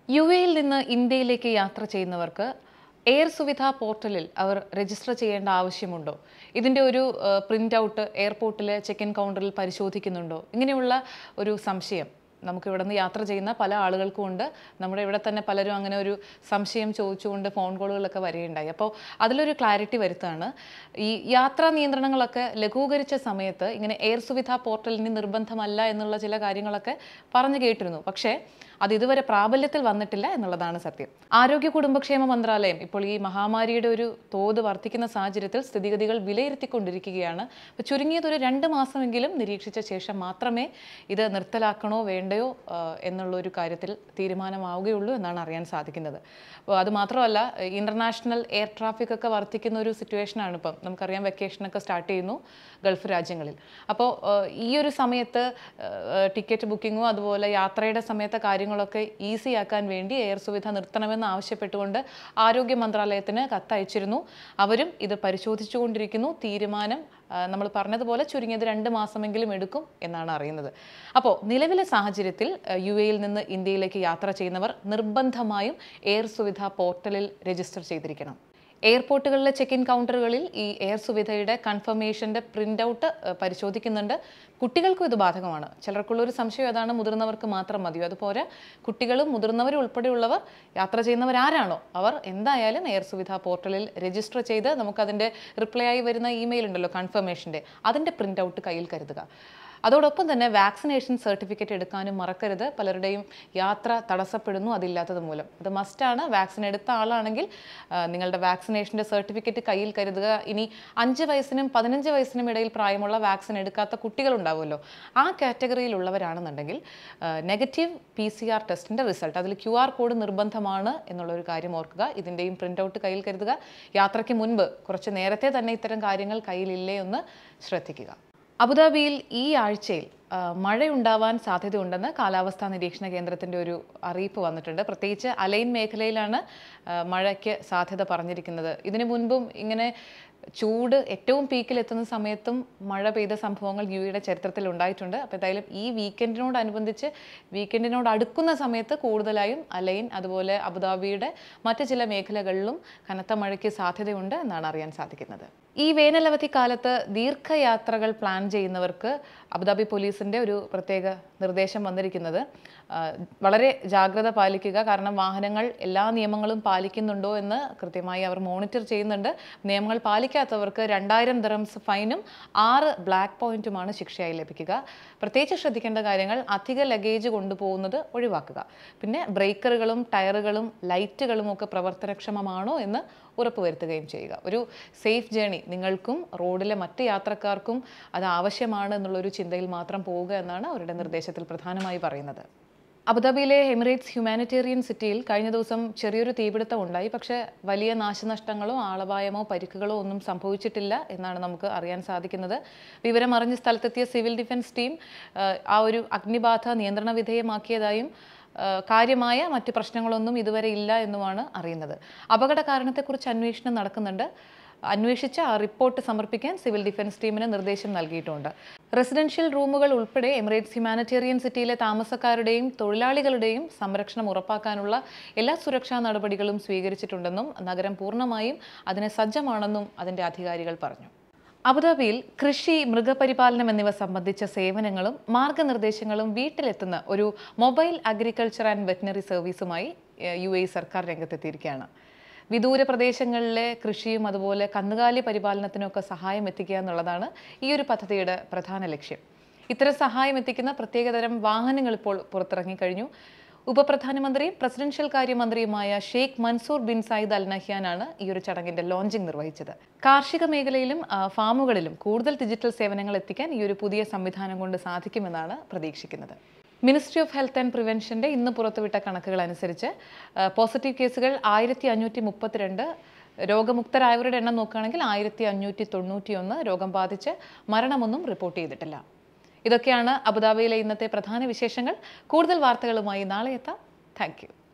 U എയിൽ നിന്ന് ഇന്ത്യയിലേക്ക് യാത്ര ചെയ്യുന്നവർക്ക് എയർ സുവിധ പോർട്ടലിൽ അവർ രജിസ്റ്റർ ചെയ്യേണ്ട ആവശ്യമുണ്ടോ ഇതിൻ്റെ ഒരു പ്രിൻ്റ് ഔട്ട് എയർപോർട്ടിലെ ചെക്ക് ഇൻ കൗണ്ടറിൽ പരിശോധിക്കുന്നുണ്ടോ ഇങ്ങനെയുള്ള ഒരു സംശയം നമുക്ക് ഇവിടെ നിന്ന് യാത്ര ചെയ്യുന്ന പല ആളുകൾക്കും ഉണ്ട് നമ്മുടെ ഇവിടെ തന്നെ പലരും അങ്ങനെ ഒരു സംശയം ചോദിച്ചുകൊണ്ട് ഫോൺ കോളുകളൊക്കെ വരികയുണ്ടായി അപ്പോൾ അതിലൊരു ക്ലാരിറ്റി വരുത്താണ് ഈ യാത്രാ നിയന്ത്രണങ്ങളൊക്കെ ലഘൂകരിച്ച സമയത്ത് ഇങ്ങനെ എയർ സുവിധ പോർട്ടലിന് നിർബന്ധമല്ല എന്നുള്ള ചില കാര്യങ്ങളൊക്കെ പറഞ്ഞു കേട്ടിരുന്നു പക്ഷേ അത് ഇതുവരെ പ്രാബല്യത്തിൽ വന്നിട്ടില്ല എന്നുള്ളതാണ് സത്യം ആരോഗ്യ കുടുംബക്ഷേമ മന്ത്രാലയം ഇപ്പോൾ ഈ മഹാമാരിയുടെ ഒരു തോത് വർദ്ധിക്കുന്ന സാഹചര്യത്തിൽ സ്ഥിതിഗതികൾ വിലയിരുത്തിക്കൊണ്ടിരിക്കുകയാണ് അപ്പോൾ ചുരുങ്ങിയത് ഒരു രണ്ട് മാസമെങ്കിലും നിരീക്ഷിച്ച ശേഷം മാത്രമേ ഇത് നിർത്തലാക്കണോ വേണ്ടയോ ആ, എന്നുള്ള ഒരു കാര്യത്തിൽ തീരുമാനമാവുകയുള്ളൂ എന്നാണ് അറിയാൻ സാധിക്കുന്നത് അപ്പോൾ അത് മാത്രമല്ല ഇന്റർനാഷണൽ എയർ ട്രാഫിക് ഒക്കെ വർദ്ധിക്കുന്ന ഒരു സിറ്റുവേഷനാണ് ഇപ്പം നമുക്കറിയാം വെക്കേഷനൊക്കെ സ്റ്റാർട്ട് ചെയ്യുന്നു ഗൾഫ് രാജ്യങ്ങളിൽ അപ്പോൾ ഈ ഒരു സമയത്ത് ടിക്കറ്റ് ബുക്കിങ്ങും അതുപോലെ യാത്രയുടെ സമയത്തെ കാര്യങ്ങളൊക്കെ ഈസി ആക്കാൻ വേണ്ടി എയർ സുവിധ നിർത്തണമെന്ന് ആവശ്യപ്പെട്ടുകൊണ്ട് ആരോഗ്യ മന്ത്രാലയത്തിന് കത്തയച്ചിരുന്നു അവരും ഇത് പരിശോധിച്ചുകൊണ്ടിരിക്കുന്നു തീരുമാനം ആ, നമ്മൾ പറഞ്ഞതുപോലെ ചുരുങ്ങിയത് രണ്ട് മാസമെങ്കിലും എടുക്കും എന്നാണ് അറിയുന്നത് അപ്പോൾ നിലവിലെ സാഹചര്യത്തിൽ യു എയിൽ നിന്ന് ഇന്ത്യയിലേക്ക് യാത്ര ചെയ്യുന്നവർ നിർബന്ധമായും എയർ സുവിധ പോർട്ടലിൽ രജിസ്റ്റർ ചെയ്തിരിക്കണം എയർപോർട്ടുകളിലെ ചെക്ക് ഇൻ കൗണ്ടറുകളിൽ ഈ എയർ സുവിധയുടെ കൺഫർമേഷൻ്റെ പ്രിൻ്റ് ഔട്ട് പരിശോധിക്കുന്നുണ്ട് കുട്ടികൾക്കും ഇത് ബാധകമാണ് ചിലർക്കുള്ളൊരു സംശയം അതാണ് മുതിർന്നവർക്ക് മാത്രം മതിയോ അതുപോലെ കുട്ടികളും മുതിർന്നവരും ഉൾപ്പെടെയുള്ളവർ യാത്ര ചെയ്യുന്നവർ ആരാണോ അവർ എന്തായാലും എയർ സുവിധ പോർട്ടലിൽ രജിസ്റ്റർ ചെയ്ത് നമുക്കതിൻ്റെ റിപ്ലൈ ആയി വരുന്ന ഇമെയിൽ ഉണ്ടല്ലോ കൺഫർമേഷൻ്റെ അതിൻ്റെ പ്രിൻ്റ് ഔട്ട് കയ്യിൽ കരുതുക അതോടൊപ്പം തന്നെ വാക്സിനേഷൻ സർട്ടിഫിക്കറ്റ് എടുക്കാനും മറക്കരുത് പലരുടെയും യാത്ര തടസ്സപ്പെടുന്നു അതില്ലാത്തത് മൂലം അത് മസ്റ്റാണ് വാക്സിൻ എടുത്ത ആളാണെങ്കിൽ ആ, നിങ്ങളുടെ വാക്സിനേഷൻ്റെ സർട്ടിഫിക്കറ്റ് കയ്യിൽ കരുതുക ഇനി അഞ്ച് വയസ്സിനും പതിനഞ്ച് വയസ്സിനും ഇടയിൽ പ്രായമുള്ള വാക്സിൻ എടുക്കാത്ത കുട്ടികളുണ്ടാവുമല്ലോ ആ കാറ്റഗറിയിലുള്ളവരാണെന്നുണ്ടെങ്കിൽ നെഗറ്റീവ് പി സി ആർ ടെസ്റ്റിൻ്റെ റിസൾട്ട് അതിൽ ക്യു ആർ കോഡ് നിർബന്ധമാണ് എന്നുള്ളൊരു കാര്യം ഓർക്കുക ഇതിൻ്റെയും പ്രിൻ്റ് ഔട്ട് കയ്യിൽ കരുതുക യാത്രയ്ക്ക് മുൻപ് കുറച്ച് നേരത്തെ തന്നെ ഇത്തരം കാര്യങ്ങൾ കയ്യിലില്ലേ എന്ന് ശ്രദ്ധിക്കുക അബുദാബിയിൽ ഈ ആഴ്ചയിൽ ആ, മഴയുണ്ടാവാൻ സാധ്യതയുണ്ടെന്ന് കാലാവസ്ഥാ നിരീക്ഷണ കേന്ദ്രത്തിൻ്റെ ഒരു അറിയിപ്പ് വന്നിട്ടുണ്ട് പ്രത്യേകിച്ച് അലൈൻ മേഖലയിലാണ് ആ, മഴയ്ക്ക് സാധ്യത പറഞ്ഞിരിക്കുന്നത് ഇതിനു മുൻപും ഇങ്ങനെ ചൂട് ഏറ്റവും പീക്കിലെത്തുന്ന സമയത്തും മഴ പെയ്ത സംഭവങ്ങൾ യു എയുടെ ചരിത്രത്തിൽ ഉണ്ടായിട്ടുണ്ട് അപ്പോൾ എന്തായാലും ഈ വീക്കെൻഡിനോടനുബന്ധിച്ച് വീക്കെൻഡിനോട് അടുക്കുന്ന സമയത്ത് കൂടുതലായും അലൈൻ അതുപോലെ അബുദാബിയുടെ മറ്റ് ചില മേഖലകളിലും കനത്ത മഴയ്ക്ക് സാധ്യതയുണ്ട് എന്നാണ് അറിയാൻ സാധിക്കുന്നത് ഈ വേനലവധി കാലത്ത് ദീർഘയാത്രകൾ പ്ലാൻ ചെയ്യുന്നവർക്ക് അബുദാബി പോലീസിൻ്റെ ഒരു പ്രത്യേക നിർദ്ദേശം വന്നിരിക്കുന്നത് ആ, വളരെ ജാഗ്രത പാലിക്കുക കാരണം വാഹനങ്ങൾ എല്ലാ നിയമങ്ങളും പാലിക്കുന്നുണ്ടോ എന്ന് കൃത്യമായി അവർ മോണിറ്റർ ചെയ്യുന്നുണ്ട് നിയമങ്ങൾ പാലിക്കാത്തവർക്ക് രണ്ടായിരം ദറംസ് ഫൈനും ആറ് ബ്ലാക്ക് പോയിന്റുമാണ് ശിക്ഷയായി ലഭിക്കുക പ്രത്യേകിച്ച് ശ്രദ്ധിക്കേണ്ട കാര്യങ്ങൾ അധിക ലഗേജ് കൊണ്ടുപോകുന്നത് ഒഴിവാക്കുക പിന്നെ ബ്രേക്കറുകളും ടയറുകളും ലൈറ്റുകളും ഒക്കെ പ്രവർത്തനക്ഷമമാണോ എന്ന് ഉറപ്പുവരുത്തുകയും ചെയ്യുക ഒരു സേഫ് ജേണി നിങ്ങൾക്കും റോഡിലെ മറ്റ് യാത്രക്കാർക്കും അത് ആവശ്യമാണ് എന്നുള്ളൊരു ചിന്തയിൽ മാത്രം പോവുക എന്നാണ് അവരുടെ നിർദ്ദേശത്തിൽ പ്രധാനമായി പറയുന്നത് അബുദാബിയിലെ എമിറേറ്റ്സ് ഹ്യൂമാനിറ്റേറിയൻ സിറ്റിയിൽ കഴിഞ്ഞ ദിവസം ചെറിയൊരു തീപിടുത്തം ഉണ്ടായി പക്ഷേ വലിയ നാശനഷ്ടങ്ങളോ ആളപായമോ പരിക്കുകളോ ഒന്നും സംഭവിച്ചിട്ടില്ല എന്നാണ് നമുക്ക് അറിയാൻ സാധിക്കുന്നത് വിവരം അറിഞ്ഞ് സ്ഥലത്തെത്തിയ സിവിൽ ഡിഫൻസ് ടീം ആ, ആ ഒരു അഗ്നിബാധ നിയന്ത്രണ വിധേയമാക്കിയതായും ആ, കാര്യമായ മറ്റ് പ്രശ്നങ്ങളൊന്നും ഇതുവരെ ഇല്ല എന്നുമാണ് അറിയുന്നത് അപകട കാരണത്തെക്കുറിച്ച് അന്വേഷണം നടക്കുന്നുണ്ട് അന്വേഷിച്ച് ആ റിപ്പോർട്ട് സമർപ്പിക്കാൻ സിവിൽ ഡിഫൻസ് ടീമിന് നിർദ്ദേശം നൽകിയിട്ടുണ്ട് റെസിഡൻഷ്യൽ റൂമുകൾ ഉൾപ്പെടെ എമിറേറ്റ്സ് ഹ്യൂമാനിറ്റേറിയൻ സിറ്റിയിലെ താമസക്കാരുടെയും തൊഴിലാളികളുടെയും സംരക്ഷണം ഉറപ്പാക്കാനുള്ള എല്ലാ സുരക്ഷാ നടപടികളും സ്വീകരിച്ചിട്ടുണ്ടെന്നും നഗരം പൂർണ്ണമായും അതിന് സജ്ജമാണെന്നും അതിൻ്റെ അധികാരികൾ പറഞ്ഞു അബുദാബിയിൽ കൃഷി മൃഗപരിപാലനം എന്നിവ സംബന്ധിച്ച സേവനങ്ങളും മാർഗനിർദ്ദേശങ്ങളും വീട്ടിലെത്തുന്ന ഒരു മൊബൈൽ അഗ്രികൾച്ചർ ആൻഡ് വെറ്റിനറി സർവീസുമായി ഏഹ്, യു എ സർക്കാർ രംഗത്തെത്തിയിരിക്കുകയാണ് വിദൂര പ്രദേശങ്ങളിലെ കൃഷിയും അതുപോലെ കന്നുകാലി പരിപാലനത്തിനൊക്കെ സഹായം എത്തിക്കുക എന്നുള്ളതാണ് ഈ ഒരു പദ്ധതിയുടെ പ്രധാന ലക്ഷ്യം ഇത്തരം സഹായം എത്തിക്കുന്ന പ്രത്യേകതരം വാഹനങ്ങൾ ഇപ്പോൾ പുറത്തിറങ്ങിക്കഴിഞ്ഞു ഉപപ്രധാനമന്ത്രിയും പ്രസിഡൻഷ്യൽ കാര്യമന്ത്രിയുമായ Sheikh Mansour bin Zayed Al നഹ്യാനാണ് ഈ ഒരു ചടങ്ങിന്റെ ലോഞ്ചിങ് നിർവഹിച്ചത് കാർഷിക മേഖലയിലും ആ, ഫാമുകളിലും കൂടുതൽ ഡിജിറ്റൽ സേവനങ്ങൾ എത്തിക്കാൻ ഈ ഒരു പുതിയ സംവിധാനം കൊണ്ട് സാധിക്കുമെന്നാണ് പ്രതീക്ഷിക്കുന്നത് മിനിസ്ട്രി ഓഫ് ഹെൽത്ത് ആൻഡ് പ്രിവെൻഷന്റെ ഇന്ന് പുറത്തുവിട്ട കണക്കുകൾ അനുസരിച്ച് ആ, പോസിറ്റീവ് കേസുകൾ ആയിരത്തി അഞ്ഞൂറ്റി മുപ്പത്തിരണ്ട് രോഗമുക്തരായവരുടെ എണ്ണം നോക്കുകയാണെങ്കിൽ ആയിരത്തി അഞ്ഞൂറ്റി തൊണ്ണൂറ്റി ഒന്ന് രോഗം ബാധിച്ച് മരണമൊന്നും റിപ്പോർട്ട് ചെയ്തിട്ടില്ല ഇതൊക്കെയാണ് അബുദാബിയിലെ ഇന്നത്തെ പ്രധാന വിശേഷങ്ങൾ കൂടുതൽ വാർത്തകളുമായി നാളെ എത്താം താങ്ക്